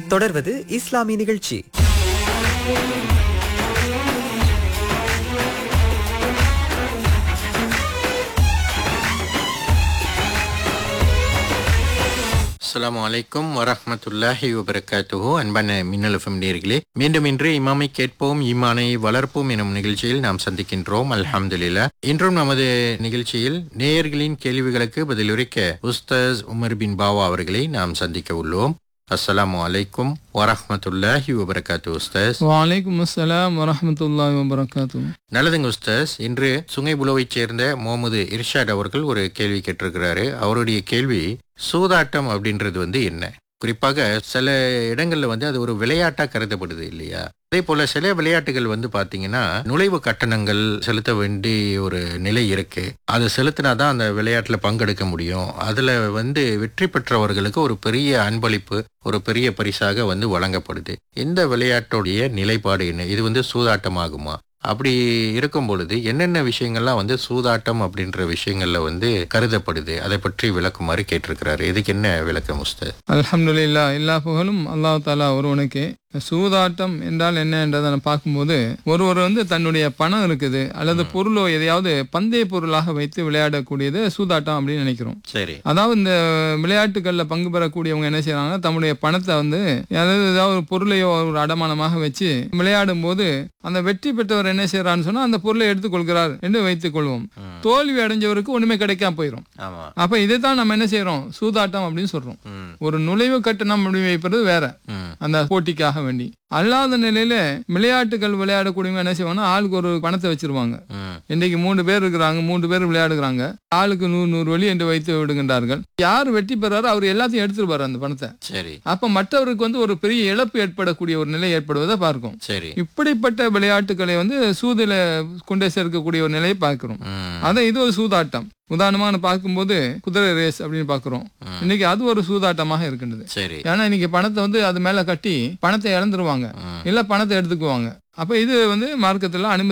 தொடர்வது இஸ்லாமிய நிகழ்ச்சி அஸ்ஸலாமு அலைக்கும் வரஹ்மத்துல்லாஹி வபரகாத்துஹு அன்பான மின்னல் எஃப்எம் நேயர்களே மீண்டும் இன்று இமாமை கேட்போம் ஈமானை வளர்ப்போம் எனும் நிகழ்ச்சியில் நாம் சந்திக்கின்றோம் அல்ஹம்துலில்லாஹ் இன்றும் நமது நிகழ்ச்சியில் நேயர்களின் கேள்விகளுக்கு பதிலுரைக்க உஸ்தாஸ் உமர் பின் பாவா அவர்களை நாம் சந்திக்க உள்ளோம் அஸ்ஸலாமு அலைக்கும் வரஹ்மத்துல்லாஹி வபரகாத்து உஸ்தாஸ் வலைக்கும் அஸ்ஸலாம் வரஹமத்துல்லாஹி வபரகாத்து நல்லதுங்க உஸ்தாஸ் இன்று சுங்கைபுலோவைச் சேர்ந்த முகமது இர்ஷாட் அவர்கள் ஒரு கேள்வி கேட்டிருக்கிறாரு அவருடைய கேள்வி சூதாட்டம் அப்படின்றது வந்து என்ன குறிப்பாக சில இடங்கள்ல வந்து அது ஒரு விளையாட்டா கருதப்படுது இல்லையா அதே போல சில விளையாட்டுகள் வந்து பாத்தீங்கன்னா நுழைவு கட்டணங்கள் செலுத்த வேண்டிய ஒரு நிலை இருக்கு அதை செலுத்தினாதான் அந்த விளையாட்டுல பங்கெடுக்க முடியும் அதுல வந்து வெற்றி பெற்றவர்களுக்கு ஒரு பெரிய அன்பளிப்பு ஒரு பெரிய பரிசாக வந்து வழங்கப்படுது இந்த விளையாட்டுடைய நிலைப்பாடு என்ன இது வந்து சூதாட்டமாகுமா அப்படி இருக்கும் பொழுது என்னென்ன விஷயங்கள்லாம் வந்து சூதாட்டம் அப்படின்ற விஷயங்கள்ல வந்து கருதப்படுது அதை பற்றி விளக்குமாறு கேட்டிருக்கிறாரு இதுக்கு என்ன விளக்கம் உஸ்தாத் அல்ஹம்துலில்லா எல்லா புகழும் அல்லாஹ் தாலா ஒருவனுக்கே சூதாட்டம் என்றால் என்ன என்றதை நான் பார்க்கும்போது ஒருவர் வந்து தன்னுடைய பணம் இருக்குது அல்லது பொருளோ எதையாவது பந்தய பொருளாக வைத்து விளையாடக்கூடியது சூதாட்டம் அப்படின்னு நினைக்கிறோம் சரி அதாவது இந்த விளையாட்டுகளில் பங்கு பெறக்கூடியவங்க என்ன செய்யறாங்கன்னா தம்முடைய பணத்தை வந்து அதாவது ஏதாவது ஒரு பொருளையோ ஒரு அடமானமாக வச்சு விளையாடும் போது அந்த வெற்றி பெற்றவர் என்ன செய்யறான்னு சொன்னா அந்த பொருளை எடுத்துக்கொள்கிறார் என்று வைத்துக் கொள்வோம் ம். தோல்வி அடைஞ்சவருக்கு ஒண்ணுமே கிடைக்காம போயிடும் ஆமா அப்ப இதைத்தான் நம்ம என்ன செய்யறோம் சூதாட்டம் அப்படின்னு சொல்றோம் ம், ஒரு நுழைவு கட்டணம் அப்படி வைப்பது வேற ம், அந்த போட்டிக்காக வேண்டி அல்லாத நிலையில விளையாட்டுகள் விளையாடக்கூடியவங்க என்ன செய்வாங்கன்னா ஆளுக்கு ஒரு பணத்தை வச்சிருவாங்க ம், இன்னைக்கு மூணு பேர் இருக்கிறாங்க மூணு பேர் விளையாடுகிறாங்க ஆளுக்கு நூறு நூறு வழி என்று வைத்து விடுகின்றார்கள் யார் வெற்றி பெறாரோ அவர் எல்லாத்தையும் எடுத்துருப்பாரு அந்த பணத்தை சரி அப்ப மற்றவருக்கு வந்து ஒரு பெரிய இழப்பு ஏற்படக்கூடிய ஒரு நிலை ஏற்படுவதை பார்க்கும் சரி இப்படிப்பட்ட விளையாட்டுகளை வந்து சூதில கொண்டே சேர்க்கக்கூடிய ஒரு நிலையை பார்க்கிறோம் ம், அதை இது ஒரு சூதாட்டம் உதாரணமான பார்க்கும்போது குதிரை ரேஸ் அப்படின்னு பார்க்கிறோம் ம். இன்னைக்கு அது ஒரு சூதாட்டமாக இருக்கின்றது சரி ஏன்னா இன்னைக்கு பணத்தை வந்து அது மேல கட்டி பணத்தை இழந்துருவாங்க ம், இல்ல பணத்தை எடுத்துக்குவாங்க அப்ப இது வந்து மார்க்கத்துல அனுமதி